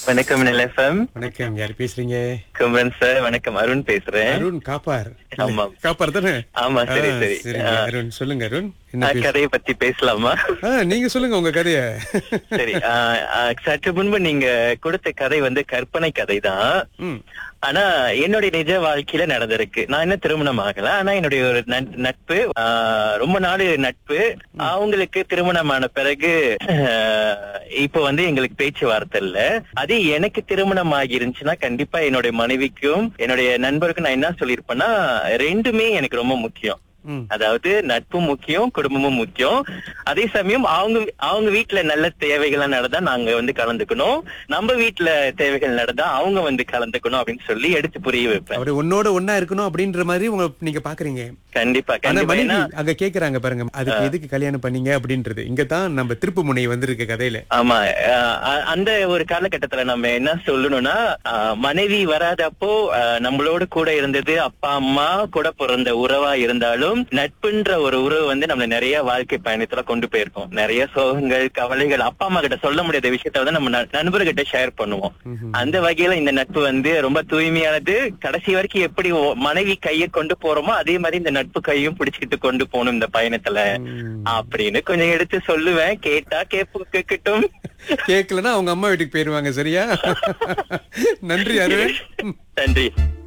வணக்கம் எஃப்எம் வணக்கம் யார் பேசுறீங்க குமரன் சார் வணக்கம் அருண் பேசுறேன் அருண் காப்பார் ஆமா. காப்பார் தானே ஆமா, சரி, ஆ, சரி. சரிங்க ஆ. அருண் சொல்லுங்க அருண் என்ன ஆ, பேச கதையை பத்தி பேசலாமா ஆ, நீங்க சொல்லுங்க உங்க கதைய சரி ஆ, ஆ, சற்று முன்பு நீங்க கொடுத்த கதை வந்து கற்பனை கதை தான் ம், ஆனா என்னுடைய நிஜ வாழ்க்கையில நடந்திருக்கு நான் என்ன திருமணம் ஆகல ஆனா என்னுடைய ஒரு நட்- நட்பு ஆ, ரொம்ப நாள் நட்பு அவங்களுக்கு திருமணமான பிறகு ஆ, இப்போ வந்து எங்களுக்கு பேச்சுவார்த்தை இல்ல அது எனக்கு திருமணம் ஆகி இருந்துச்சுன்னா கண்டிப்பா என்னுடைய மனைவிக்கும் என்னுடைய நண்பருக்கும் நான் என்ன சொல்லியிருப்பேன்னா ரெண்டுமே எனக்கு ரொம்ப முக்கியம் ம். அதாவது நட்பும் முக்கியம் குடும்பமும் முக்கியம் அதே சமயம் அவங்க அவங்க வீட்டுல நல்ல தேவைகள் நடந்தா நாங்க வந்து கலந்துக்கணும் நம்ம வீட்டுல தேவைகள் நடந்தா அவங்க வந்து கலந்துக்கணும் அப்படின்னு சொல்லி எடுத்து புரிய வைப்பேன் அவரு உன்னோட ஒன்னா இருக்கணும் அப்படின்ற மாதிரி உங்க நீங்க பாக்குறீங்க கண்டிப்பா ஆனா கண்டிப்பா மனைவி ஏன்னா அங்க கேக்குறாங்க பாருங்க அதுக்கு எதுக்கு கல்யாணம் பண்ணீங்க அப்படின்றது இங்க தான் நம்ம திருப்பு முனை வந்திருக்கு கதையில ஆமா அஹ் அ- அந்த ஒரு காலகட்டத்துல நம்ம என்ன சொல்லணும்னா அஹ் மனைவி வராதப்போ அஹ் நம்மளோட கூட இருந்தது அப்பா அம்மா கூட பிறந்த உறவா இருந்தாலும் நட்புன்ற ஒரு உறவு வந்து நம்மள நிறைய வாழ்க்கை பயணத்துல கொண்டு போயிருக்கோம் நிறைய சோகங்கள் கவலைகள் அப்பா அம்மா கிட்ட சொல்ல முடியாத விஷயத்த வந்து நம்ம ந- நண்பர்கிட்ட ஷேர் பண்ணுவோம் ம்ஹும். அந்த வகையில இந்த நட்பு வந்து ரொம்ப தூய்மையானது கடைசி வரைக்கும் எப்படி ஓ- மனைவி கையை கொண்டு போறோமோ அதே மாதிரி இந்த நட்பு கையும் பிடிச்சிக்கிட்டு கொண்டு போகணும் இந்த பயணத்துல ம். அப்படின்னு கொஞ்சம் எடுத்து சொல்லுவேன் கேட்டா கேப்பு கேட்கட்டும் கேக்கலன்னா அவங்க அம்மா வீட்டுக்கு போயிருவாங்க சரியா நன்றி அருண் நன்றி